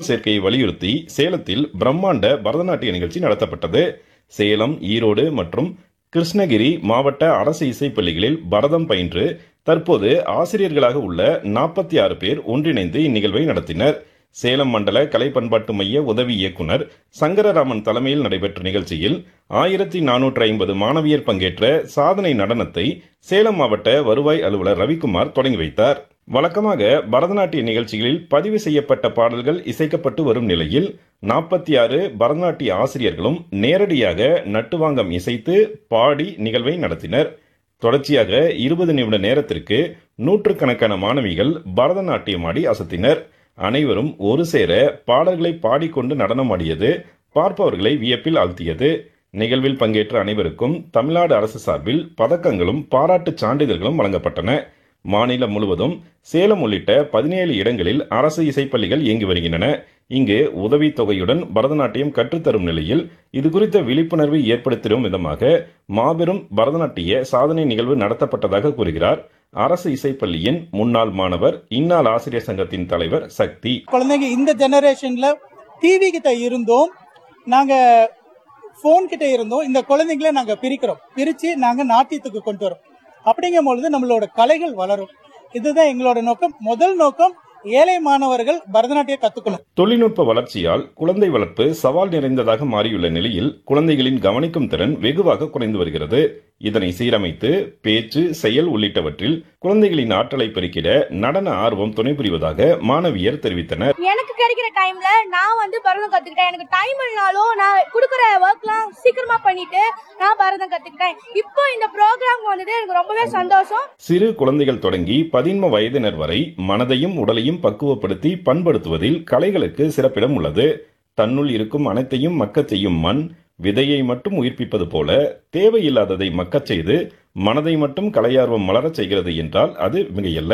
சேர்க்கையை வலியுறுத்தி சேலத்தில் பிரம்மாண்ட பரதநாட்டிய நிகழ்ச்சி நடத்தப்பட்டது சேலம் ஈரோடு மற்றும் கிருஷ்ணகிரி மாவட்ட அரசு இசைப் பள்ளிகளில் பரதம் பயின்று தற்போது ஆசிரியர்களாக உள்ள நாற்பத்தி ஆறு பேர் ஒன்றிணைந்து இந்நிகழ்வை நடத்தினர் சேலம் மண்டல கலை பண்பாட்டு மைய உதவி இயக்குனர் சங்கரராமன் தலைமையில் நடைபெற்ற நிகழ்ச்சியில் ஆயிரத்தி நானூற்று ஐம்பது மாணவியர் பங்கேற்ற சாதனை நடனத்தை சேலம் மாவட்ட வருவாய் அலுவலர் ரவிக்குமார் தொடங்கி வைத்தார் வழக்கமாக பரதநாட்டிய நிகழ்ச்சிகளில் பதிவு செய்யப்பட்ட பாடல்கள் இசைக்கப்பட்டு வரும் நிலையில் நாற்பத்தி ஆறு பரதநாட்டிய ஆசிரியர்களும் நேரடியாக நட்டுவாங்கம் இசைத்து பாடி நிகழ்வை நடத்தினர் தொடர்ச்சியாக இருபது நிமிட நேரத்திற்கு நூற்றுக்கணக்கான மாணவிகள் பரதநாட்டியமாடி அசத்தினர் அனைவரும் ஒரு சேர பாடல்களை பாடிக்கொண்டு நடனமாடியது பார்ப்பவர்களை வியப்பில் ஆழ்த்தியது நிகழ்வில் பங்கேற்ற அனைவருக்கும் தமிழ்நாடு அரசு சார்பில் பதக்கங்களும் பாராட்டுச் சான்றிதழ்களும் வழங்கப்பட்டன மாநிலம் முழுவதும் சேலம் உள்ளிட்ட பதினேழு இடங்களில் அரசு இசைப்பள்ளிகள் இயங்கி வருகின்றன இங்கு உதவித் தொகையுடன் பரதநாட்டியம் கற்றுத்தரும் நிலையில் இது குறித்த விழிப்புணர்வை ஏற்படுத்திடும் விதமாக மாபெரும் பரதநாட்டிய சாதனை நிகழ்வு நடத்தப்பட்டதாக கூறுகிறார் அரசு இசைப்பள்ளியின் முன்னாள் மாணவர் இந்நாள் ஆசிரியர் சங்கத்தின் தலைவர் சக்தி குழந்தைங்க இந்த ஜெனரேஷன்ல டிவி கிட்ட இருந்தோம் நாங்க ஃபோன் கிட்ட இருந்தோம் இந்த குழந்தைங்களை நாங்க பிரிக்கிறோம் பிரிச்சு நாங்க நாட்டியத்துக்கு கொண்டு வரோம் அப்படிங்கும் பொழுது நம்மளோட கலைகள் வளரும் இதுதான் எங்களோட நோக்கம் முதல் நோக்கம் ஏழை மாணவர்கள் பரதநாட்டியம் கத்துக்கணும் தொழில்நுட்ப வளர்ச்சியால் குழந்தை வளர்ப்பு சவால் நிறைந்ததாக மாறியுள்ள நிலையில் குழந்தைகளின் கவனிக்கும் திறன் வெகுவாக குறைந்து வருகிறது இதனை சீரமைத்து பேச்சு செயல் உள்ளிட்டவற்றில் குழந்தைகளின் ஆற்றலை பெருக்கிட நடன ஆர்வம் துணை புரிவதாக மாணவியர் தெரிவித்தனர் எனக்கு கிடைக்கிற டைம்ல நான் வந்து பரதம் கத்துக்கிட்டேன் எனக்கு டைம் இல்லனாலும் நான் கொடுக்குற ஒர்க்லாம் சீக்கிரமா பண்ணிட்டு நான் பரதம் கத்துக்கிட்டேன் இப்போ இந்த ப்ரோக்ராம் வந்தது எனக்கு ரொம்பவே சந்தோஷம் சிறு குழந்தைகள் தொடங்கி பதின்ம வயதினர் வரை மனதையும் உடலையும் பக்குவப்படுத்தி பண்படுத்துவதில் கலைகளுக்கு சிறப்பிடம் உள்ளது தன்னுள் இருக்கும் அனைத்தையும் மக்கச் செய்யும் மண் விதையை மட்டும் உயிர்ப்பிப்பது போல தேவையில்லாததை மக்கச் செய்து மனதை மட்டும் கலையார்வம் மலரச் செய்கிறது என்றால் அது மிகையல்ல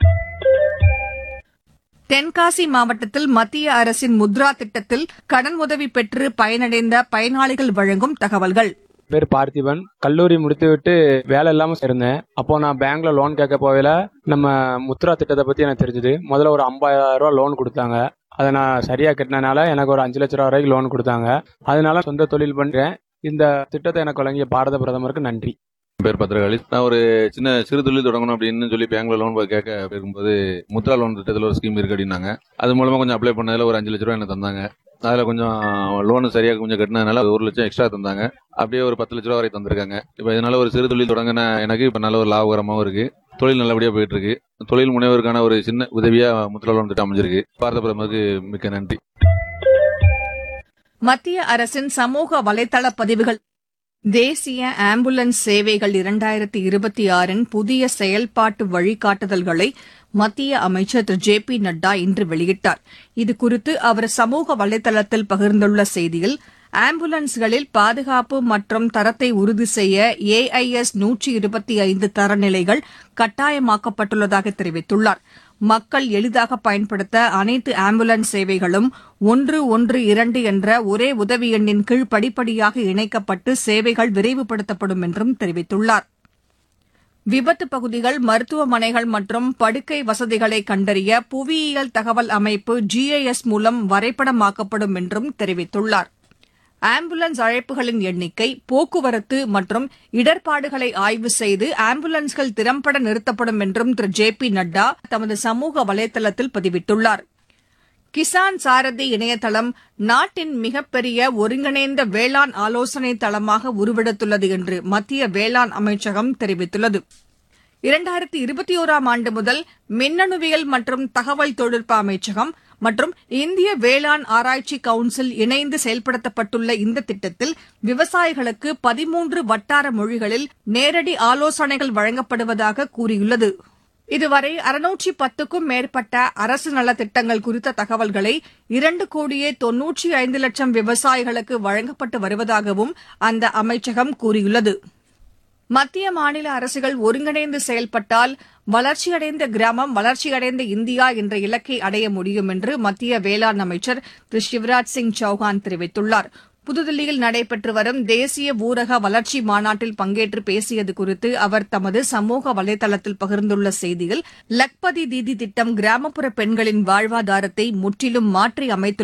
தென்காசி மாவட்டத்தில் மத்திய அரசின் முத்ரா திட்டத்தில் கடன் உதவி பெற்று பயனடைந்த பயனாளிகள் வழங்கும் தகவல்கள் பேர் பார்த்திபன் கல்லூரி முடித்துவிட்டு வேலை இல்லாம இருந்தேன் அப்போ நான் பேங்க்ல லோன் கேட்க போகல நம்ம முத்ரா திட்டத்தை பத்தி எனக்கு தெரிஞ்சது முதல்ல ஒரு 50000 ரூபாய் லோன் கொடுத்தாங்க அதை நான் சரியா கட்டினனால எனக்கு ஒரு அஞ்சு லட்ச ரூபா வரைக்கும் லோன் கொடுத்தாங்க அதனால சொந்த தொழில் பண்றேன் இந்த திட்டத்தை எனக்கு வழங்கிய பாரத பிரதமருக்கு நன்றி என் பேர் பத்திரகாளி நான் ஒரு சின்ன சிறு தொழில் தொடங்கணும் அப்படின்னு சொல்லி பேங்க்ல லோன் கேட்க இருக்கும்போது முத்ரா லோன் திட்டத்தில் ஒரு ஸ்கீம் இருக்கு அப்படின்னாங்க அது மூலமா கொஞ்சம் அப்ளை பண்ணதுல ஒரு அஞ்சு லட்ச ரூபா எனக்கு தந்தாங்க அதுல கொஞ்சம் லோனு சரியா கொஞ்சம் கட்டினதுனால அது ஒரு லட்சம் எக்ஸ்ட்ரா தந்தாங்க அப்படியே ஒரு பத்து லட்ச ரூபா வரை தந்திருக்காங்க இப்போ இதனால ஒரு சிறு தொழில் தொடங்கின எனக்கு இப்போ நல்ல ஒரு லாபகரமாகவும் இருக்கு தொழில் நல்லபடியா போயிட்டு இருக்கு தொழில் முனைவருக்கான ஒரு சின்ன உதவியா முத்ரா லோன் திட்டம் அமைஞ்சிருக்கு பாரத பிரதமருக்கு மிக்க நன்றி மத்திய அரசின் சமூக வலைதள பதிவுகள் தேசிய ஆம்புலன்ஸ் சேவைகள் இரண்டாயிரத்தி இருபத்தி ஆறின் புதிய செயல்பாட்டு வழிகாட்டுதல்களை மத்திய அமைச்சர் திரு ஜே பி நட்டா இன்று வெளியிட்டார் இதுகுறித்து அவர் சமூக வலைதளத்தில் பகிர்ந்துள்ள செய்தியில் ஆம்புலன்ஸ்களில் பாதுகாப்பு மற்றும் தரத்தை உறுதி செய்ய ஏஐஎஸ் நூற்றி இருபத்தி ஐந்து தரநிலைகள் கட்டாயமாக்கப்பட்டுள்ளதாக தெரிவித்துள்ளார் மக்கள் எளிதாக பயன்படுத்த அனைத்து ஆம்புலன்ஸ் சேவைகளும் ஒன்று ஒன்று இரண்டு என்ற ஒரே உதவி எண்ணின் கீழ் படிப்படியாக இணைக்கப்பட்டு சேவைகள் விரைவுபடுத்தப்படும் என்றும் தெரிவித்துள்ளார் விபத்து பகுதிகள் மருத்துவமனைகள் மற்றும் படுக்கை வசதிகளை கண்டறிய புவியியல் தகவல் அமைப்பு ஜிஐஎஸ் மூலம் வரைபடமாக்கப்படும் என்றும் தெரிவித்துள்ளார் ஆம்புலன்ஸ் அழைப்புகளின் எண்ணிக்கை போக்குவரத்து மற்றும் இடர்பாடுகளை ஆய்வு செய்து ஆம்புலன்ஸ்கள் திறம்பட நிறுத்தப்படும் என்றும் திரு ஜே பி நட்டா தமது சமூக வலைதளத்தில் பதிவிட்டுள்ளார் கிசான் சாரதி இணையதளம் நாட்டின் மிகப்பெரிய ஒருங்கிணைந்த வேளாண் ஆலோசனை தளமாக உருவெடுத்துள்ளது என்று மத்திய வேளாண் அமைச்சகம் தெரிவித்துள்ளது இரண்டாயிரத்தி இருபத்தி ஓராம் ஆண்டு முதல் மின்னணுவியல் மற்றும் தகவல் தொழில்நுட்ப அமைச்சகம் மற்றும் இந்திய வேளாண் ஆராய்ச்சி கவுன்சில் இணைந்து செயல்படுத்தப்பட்டுள்ள இந்த திட்டத்தில் விவசாயிகளுக்கு பதிமூன்று வட்டார மொழிகளில் நேரடி ஆலோசனைகள் வழங்கப்படுவதாக கூறியுள்ளது இதுவரை அறுநூற்றி பத்துக்கும் மேற்பட்ட அரசு நலத்திட்டங்கள் குறித்த தகவல்களை இரண்டு கோடியே தொன்னூற்றி ஐந்து லட்சம் விவசாயிகளுக்கு வழங்கப்பட்டு வருவதாகவும் அந்த அமைச்சகம் கூறியுள்ளது மத்திய மாநில அரசுகள் ஒருங்கிணைந்து செயல்பட்டால் வளர்ச்சியடைந்த கிராமம் வளர்ச்சியடைந்த இந்தியா என்ற இலக்கை அடைய முடியும் என்று மத்திய வேளாண் அமைச்சர் திரு சிவராஜ் சிங் சௌஹான் தெரிவித்துள்ளார் புதுதில்லியில் நடைபெற்று வரும் தேசிய ஊரக வளர்ச்சி மாநாட்டில் பங்கேற்று பேசியது குறித்து அவர் தமது சமூக வலைதளத்தில் பகிர்ந்துள்ள செய்தியில் லக்பதி தீதி திட்டம் கிராமப்புற பெண்களின் வாழ்வாதாரத்தை முற்றிலும் மாற்றி அமைத்துள்ளது